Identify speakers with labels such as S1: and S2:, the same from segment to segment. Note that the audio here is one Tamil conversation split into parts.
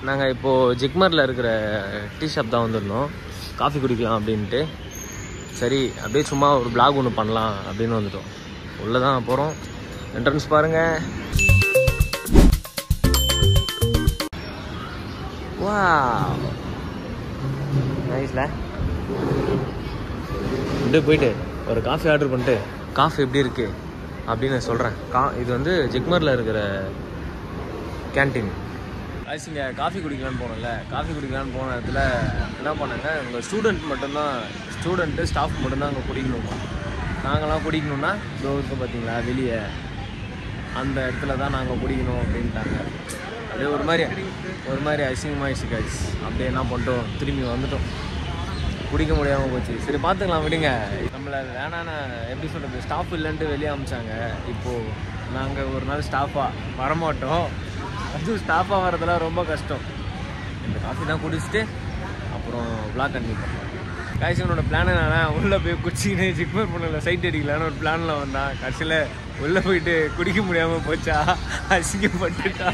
S1: நாங்கள் இப்போது ஜிக்மரில் இருக்கிற டீ ஷாப் தான் வந்திருந்தோம் காஃபி குடிக்கலாம் அப்படின்ட்டு சரி அப்படியே சும்மா ஒரு பிளாக் ஒன்று பண்ணலாம் அப்படின்னு வந்துட்டோம் உள்ளே தான் போகிறோம் என்ட்ரன்ஸ் பாருங்கள் வா நைஸ்ல அப்படியே போயிட்டு ஒரு காஃபி ஆர்டர் பண்ணிட்டு காஃபி எப்படி இருக்கு அப்படின்னு சொல்கிறேன் கா இது வந்து ஜிக்மரில் இருக்கிற கேன்டீன் ஆக்சுவலி இங்கே காஃபி குடிக்கலான்னு போனோம்ல காஃபி குடிக்கலான்னு போன இடத்துல என்ன பண்ணாங்க உங்கள் ஸ்டூடெண்ட் மட்டும்தான் ஸ்டூடெண்ட்டு ஸ்டாஃப் மட்டும்தான் அங்கே குடிக்கணுமா நாங்களாம் குடிக்கணும்னா இதோ இருக்கு பார்த்தீங்களா வெளியே அந்த இடத்துல தான் நாங்கள் குடிக்கணும் அப்படின்ட்டாங்க அப்படியே ஒரு மாதிரி ஒரு மாதிரி அசிங்கமாகிடுச்சு காய்ஸ் அப்படியே என்ன பண்ணிட்டோம் திரும்பி வந்துட்டோம் குடிக்க முடியாமல் போச்சு சரி பார்த்துக்கலாம் விடுங்க நம்மளை வேணான்னு எப்படி சொல்கிறது ஸ்டாஃப் இல்லைன்ட்டு வெளியே அமிச்சாங்க இப்போது நாங்கள் ஒரு நாள் ஸ்டாஃபாக வரமாட்டோம் அதுவும் ஸ்டாஃபாக வரதெல்லாம் ரொம்ப கஷ்டம் இந்த காஃபி தான் குடிச்சிட்டு அப்புறம் பிளாக் கண்டினியூ பண்ணலாம் காய்ச்சி உன்னோட பிளான் என்னன்னா உள்ளே போய் குடிச்சிக்கின்னு ஜிக்மர் பண்ணல சைட் அடிக்கலான்னு ஒரு பிளானில் வந்தான் கடைசியில் உள்ளே போயிட்டு குடிக்க முடியாமல் போச்சா அசிங்கப்பட்டுட்டா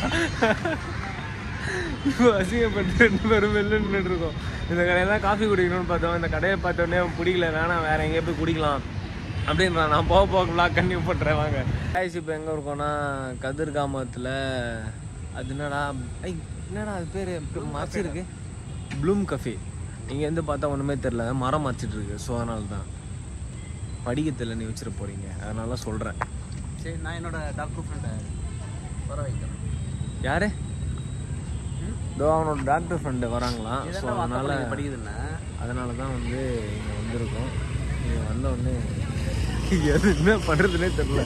S1: இப்போ அசிங்கப்பட்டு ரெண்டு பேரும் வெளில நின்றுட்டு இருக்கோம் இந்த கடையில் தான் காஃபி குடிக்கணும்னு பார்த்தோம் இந்த கடையை பார்த்தோன்னே அவன் பிடிக்கல வேணாம் வேற எங்கேயும் போய் குடிக்கலாம் அப்படின்றான் நான் போக போக vlog கண்டினியூ பண்ணுறேன் வாங்க காய்ச்சி இப்போ எங்கே இருக்கோம்னா கதிர்காமத்தில் அது என்னடா ஐ என்னடா அது பேர் மறைச்சி இருக்கு ப்ளூம் கஃபே இங்கேருந்து பார்த்தா ஒன்றுமே தெரில மரம் மறைச்சிட்டு இருக்கு ஸோ அதனால தான் படிக்கத்தில் நீ வச்சிட போகிறீங்க அதனால சொல்கிறேன்
S2: சரி நான் என்னோட டாக்டர் ஃப்ரெண்டை வர வைக்கிறேன்
S1: யாரு இதோ அவனோட டாக்டர் ஃப்ரெண்டு வராங்களாம் ஸோ அதனால
S2: படிக்குதுண்ணா
S1: அதனால தான் வந்து இங்கே வந்திருக்கோம் இங்கே வந்த உடனே எது என்ன பண்ணுறதுனே தெரில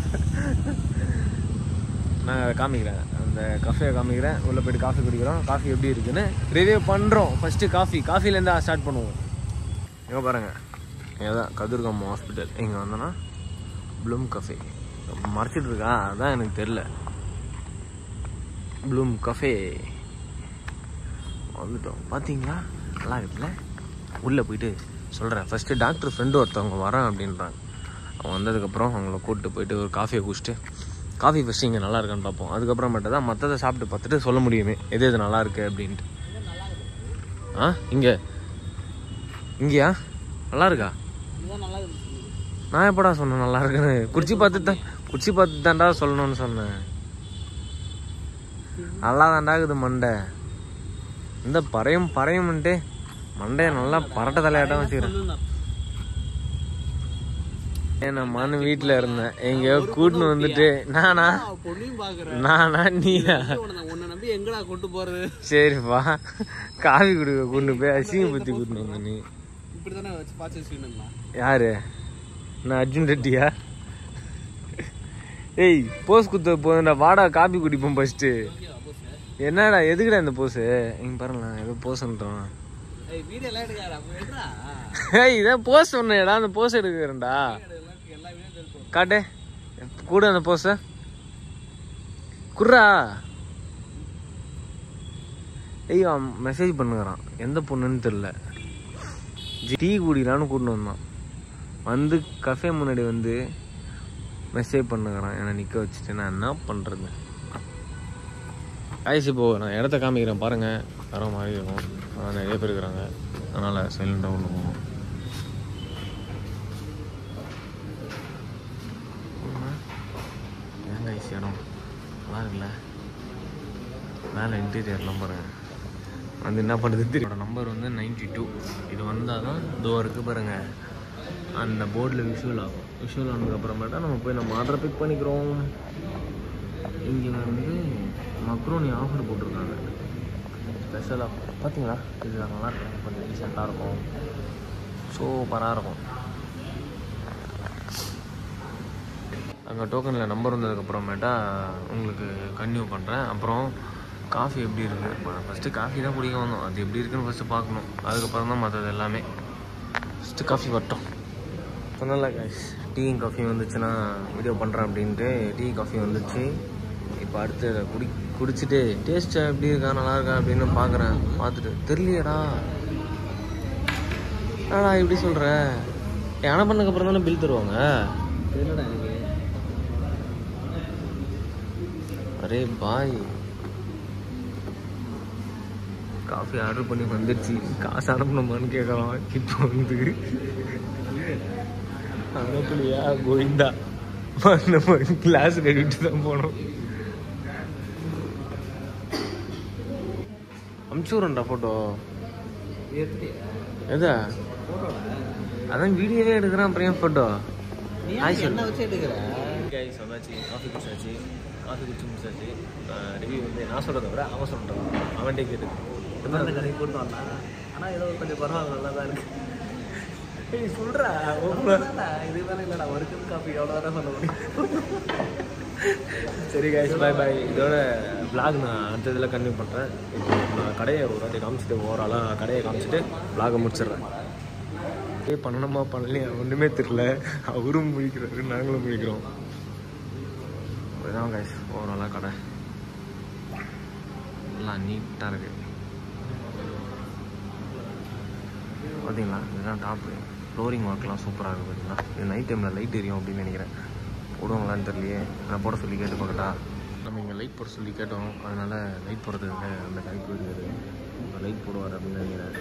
S1: நான் அதை காமிக்கிறேன் அந்த கஃபே காமிக்கிறேன் உள்ளே போயிட்டு காஃபி குடிக்கிறோம் காஃபி எப்படி இருக்குன்னு ரிவ்யூ பண்ணுறோம் ஃபஸ்ட்டு காஃபி காஃபிலேருந்து ஸ்டார்ட் பண்ணுவோம் இங்கே பாருங்கள் இங்கே தான் கதிர்காம் ஹாஸ்பிட்டல் இங்கே வந்தோன்னா ப்ளூம் கஃபே மறைச்சிட்டு இருக்கா அதான் எனக்கு தெரில ப்ளூம் கஃபே வந்துட்டோம் பார்த்தீங்களா நல்லா இருக்குல்ல உள்ளே போயிட்டு சொல்கிறேன் ஃபஸ்ட்டு டாக்டர் ஃப்ரெண்டு ஒருத்தவங்க வரேன் அப்படின்றாங்க அவன் வந்ததுக்கப்புறம் அவங்கள கூப்பிட்டு போயிட்டு ஒரு காஃபியை குடிச்சிட்டு காஃபி ஃபஸ்ட்டு இங்கே நல்லா இருக்கான்னு பார்ப்போம் அதுக்கப்புறமேட்டு தான் மற்றதை சாப்பிட்டு பார்த்துட்டு சொல்ல முடியுமே எது எது நல்லா இருக்கு அப்படின்ட்டு ஆ இங்கே இங்கேயா நல்லா இருக்கா
S2: இதுதான் நல்லா இருந்துச்சு
S1: நான் எப்படா சொன்னேன் நல்லா இருக்குன்னு குடிச்சு பார்த்து தான் குடிச்சு பார்த்து தான்டா சொல்லணும்னு சொன்னேன் நல்லா தான்டா இருக்குது மண்டை இந்த பறையும் பறையும்ன்ட்டு மண்டையை நல்லா பரட்ட தலையாட்டம் வச்சுக்கிறேன் ஏன் நான் மனு வீட்டில் இருந்தேன் எங்கேயோ கூட்டின்னு வந்துட்டு நானா
S2: பொண்ணையும் பார்க்குறேன்
S1: நானா நீயா
S2: உன்னை நம்பி எங்கடா கொண்டு போறது
S1: சரிப்பா காஃபி குடிக்க கொண்டு போய் அசிங்க பற்றி கூட்டின்னு வந்த நீ
S2: இப்படி தானே வச்சு பார்த்து வச்சுக்கணுங்களா
S1: யாரு நான் அர்ஜுன் ரெட்டியா ஏய் போஸ் குத்த போதுடா வாடா காபி குடிப்போம் ஃபர்ஸ்ட்டு என்னடா எதுக்குடா இந்த போஸு இங்க பாருங்களேன் ஏதோ போஸ்ன்றான்
S2: ஏய் வீடியோ எல்லாம் எடுக்காரு அப்போ எடுறா
S1: ஏய் இதான் போஸ் சொன்னேடா அந்த போஸ் எடுக்கிறேன்டா
S2: எல்லா வீடியோ எடுப்போம்
S1: காட்டு கூட அந்த போஸ குர்ரா ஏய் அவன் மெசேஜ் பண்ணுகிறான் எந்த பொண்ணுன்னு தெரில டீ குடிக்கலான்னு கூட்டின்னு வந்தான் வந்து கஃபே முன்னாடி வந்து மெசேஜ் பண்ணுகிறான் என்னை நிற்க வச்சுட்டு நான் என்ன பண்ணுறது ஆயிடுச்சு இப்போ நான் இடத்த காமிக்கிறேன் பாருங்கள் வர மாதிரி இருக்கும் ஆனா, நிறைய பேர் இருக்கிறாங்க அதனால் சைலண்டாக ஒன்று போகும் ஏங்க ஐசி இடம் நல்லா இருக்குல்ல மேலே இன்டீரியர்லாம் பாருங்க வந்து என்ன பண்ணுறது தெரியும் நம்பர் வந்து நைன்டி டூ இது வந்தால் தான் இதோ இருக்கு பாருங்க அந்த போர்டில் விஷுவல் ஆகும் விஷுவல் ஆனதுக்கப்புறமேட்டா நம்ம போய் நம்ம ஆர்டரை பிக் பண்ணிக்கிறோம் இங்கே வந்து மக்ரோனி ஆஃபர் போட்டிருக்காங்க ஸ்பெஷல் ஆஃபர் பார்த்தீங்களா இது நல்லா இருக்கும் கொஞ்சம் டீசெண்டாக இருக்கும் சூப்பராக இருக்கும் அங்கே டோக்கனில் நம்பர் வந்ததுக்கப்புறமேட்டா உங்களுக்கு கன்டினியூ பண்ணுறேன் அப்புறம் காஃபி எப்படி இருக்குது ஃபஸ்ட்டு காஃபி தான் குடிக்க வந்தோம் அது எப்படி இருக்குன்னு ஃபஸ்ட்டு பார்க்கணும் அதுக்கப்புறம் தான் மற்றது எல்லாமே ஃபஸ்ட்டு காஃபி வரட்டும் சொன்னல கைஸ் டீயும் காஃபி வந்துச்சுன்னா வீடியோ பண்ணுறேன் அப்படின்ட்டு டீ காஃபி வந்துச்சு இப்போ அடுத்து இதை குடி குடிச்சிட்டு டேஸ்ட்டு எப்படி இருக்கா நல்லா இருக்கா அப்படின்னு பார்க்குறேன் பார்த்துட்டு தெரியலையடா என்னடா இப்படி சொல்கிற யானை பண்ணதுக்கப்புறம் தானே பில் தருவாங்க
S2: தெரியலடா எனக்கு
S1: அரே பாய் காஃபி ஆர்டர் பண்ணி வந்துடுச்சு காசு அனுப்பணுமான்னு கேட்குறோம் இப்போ வந்து அனுப்பலையா கோவிந்தா நம்ம கிளாஸ் கட்டிட்டு தான் போனோம் அமுச்சுடுறேன்டா ஃபோட்டோ எதா அதான் வீடியோவே எடுக்கிறான் அப்புறம் ஏன் ஃபோட்டோ ஹாய் சொல்லு
S2: வச்சு எடுக்கிற
S1: கைஸ் வந்தாச்சு காஃபி குடிச்சாச்சு காஃபி குடிச்சு முடிச்சாச்சு ரிவ்யூ வந்து நான் சொல்கிறத விட அவன் சொல்கிறான் அவன்கிட்ட கேட்டு
S2: அந்த கடைக்கு போட்டு வந்தான் ஆனால் ஏதோ கொஞ்சம் பரவாயில்ல நல்லா தான் இருக்கு
S1: ஏய் சொல்கிறா
S2: இது வேலை இல்லைடா ஒரிஜினல் காஃபி எவ்வளோ தான் சொல்ல முடியும்
S1: சரி கைஸ் பாய் பாய் இதோட vlog நான் அடுத்த இதில் கன்டினியூ பண்ணுறேன் இப்போ நான் கடையை ஒரு வாட்டி காமிச்சிட்டு ஓவராலாக கடையை காமிச்சிட்டு vlog முடிச்சிடுறேன் ஏ பண்ணணுமா பண்ணலையா ஒன்றுமே தெரில அவரும் முழிக்கிறாரு நாங்களும் முழிக்கிறோம் இதுதான் கைஸ் ஓவராலாக கடை நல்லா நீட்டாக இருக்கு பார்த்தீங்களா இதுதான் டாப்பு ஃப்ளோரிங் ஒர்க்லாம் சூப்பராக இருக்குது பார்த்தீங்களா இது நைட் டைமில் லைட் எரியும் அப்படின்னு நினைக்கிறேன் போடுவாங்களான்னு தெரியலையே நான் போட சொல்லி கேட்டு பார்க்கட்டா நம்ம இங்கே லைட் போட சொல்லி கேட்டோம் அதனால் லைட் போடுறதுக்கு அந்த கை போயிருக்காரு லைட் போடுவார் அப்படின்னு நினைக்கிறாரு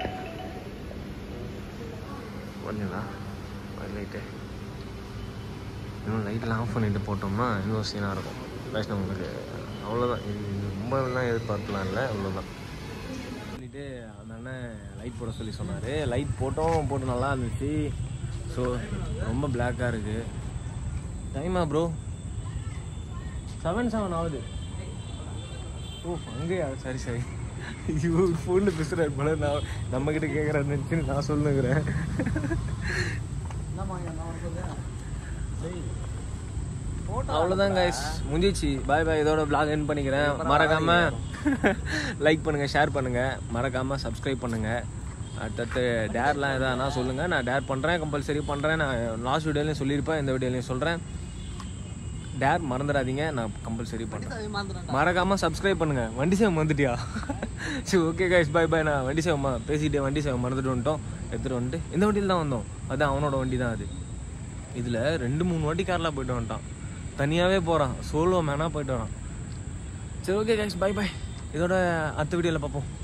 S1: பார்த்தீங்களா லைட்டு இன்னும் லைட்லாம் ஆஃப் பண்ணிட்டு போட்டோம்னா இன்னும் சீனாக இருக்கும் பேச நம்மளுக்கு அவ்வளோதான் இது இது ரொம்பலாம் எதிர்பார்க்கலாம் இல்லை அவ்வளோதான் சொல்லிட்டு அந்த அண்ணன் லைட் போட சொல்லி சொன்னார் லைட் போட்டோம் போட்டு நல்லா இருந்துச்சு ஸோ ரொம்ப பிளாக்காக இருக்குது டைமா ப்ரோ செவன் செவன் ஆகுது ஓ அங்கேயா சரி சரி ஐயோ ஃபோனில் பேசுகிறாரு போல நான் நம்மக்கிட்ட கேட்குறாருன்னு நான் சொல்லுங்கிறேன்
S2: என்னம்மா என்ன சொல்லுங்க
S1: அவ்வளோதான் கைஸ் முடிஞ்சிச்சு பாய் பாய் இதோட vlog என் பண்ணிக்கிறேன் மறக்காம லைக் பண்ணுங்க ஷேர் பண்ணுங்க மறக்காம சப்ஸ்கிரைப் பண்ணுங்க அடுத்தடுத்து டேர்லாம் எதானா சொல்லுங்க நான் டேர் பண்ணுறேன் கம்பல்சரி பண்ணுறேன் நான் லாஸ்ட் வீடியோலையும் சொல்லியிருப்பேன் இந்த வீடியோலையும் சொல்கிறேன் டேர் மறந்துடாதீங்க நான் கம்பல்சரி பண்ணுறேன்
S2: மாந்திரண்டா
S1: மறக்காம சப்ஸ்கிரைப் பண்ணுங்க வண்டி சேவம் வந்துட்டியா சரி ஓகே கைஸ் பாய் பாய் நான் வண்டி சேவமா பேசிட்டே வண்டி சேவம் மறந்துட்டு வந்துட்டோம் எடுத்துகிட்டு வந்துட்டு இந்த வண்டியில் தான் வந்தோம் அதான் அவனோட வண்டி தான் அது இதில் ரெண்டு மூணு வாட்டி காரில் போயிட்டு வந்துட்டான் தனியாகவே போகிறான் சோலோ மேனாக போயிட்டு வரான் சரி ஓகே கைஸ் பாய் பாய் இதோட அடுத்த வீடியோவில் பார்ப்போம்